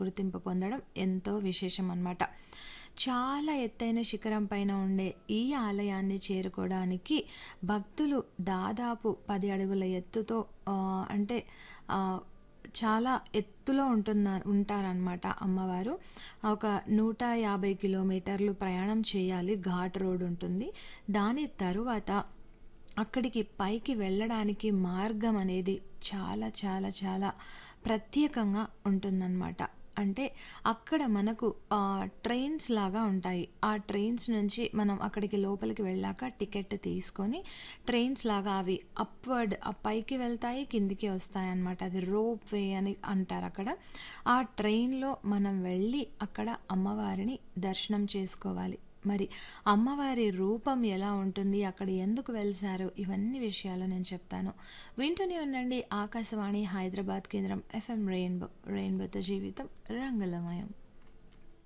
గుర్తింపు పొందడం ఎంతో విశేషం అన్నమాట చాలా ఎత్తైన శిఖరం పైన ఉండే ఈ ఆలయాన్ని చేరుకోవడానికి భక్తులు దాదాపు పది అడుగుల ఎత్తుతో ఆ, అంటే ఆ, చాలా ఎత్తులో ఉంటున్న ఉంటారనమాట అమ్మవారు ఒక నూట యాభై కిలోమీటర్లు ప్రయాణం చేయాలి ఘాట్ రోడ్ ఉంటుంది దాని తరువాత అక్కడికి పైకి వెళ్ళడానికి మార్గం అనేది చాలా చాలా చాలా ప్రత్యేకంగా ఉంటుందన్నమాట అంటే అక్కడ మనకు ఆ, ట్రైన్స్ లాగా ఉంటాయి ఆ ట్రైన్స్ నుంచి మనం అక్కడికి లోపలికి వెళ్ళాక టికెట్ తీసుకొని ట్రైన్స్ లాగా అవి అప్వర్డ్ ఆ పైకి వెళ్తాయి కిందికి వస్తాయి అన్నమాట అది రోప్ వే అని అంటారు అక్కడ ఆ ట్రైన్లో మనం వెళ్ళి అక్కడ అమ్మవారిని దర్శనం చేసుకోవాలి మరి అమ్మవారి రూపం ఎలా ఉంటుంది అక్కడ ఎందుకు వెలిసారు ఇవన్నీ విషయాలు నేను చెప్తాను వింటూనే ఉండండి ఆకాశవాణి హైదరాబాద్ కేంద్రం ఎఫ్ఎం రెయిన్బో రెయిన్బోతో జీవితం రంగులమయం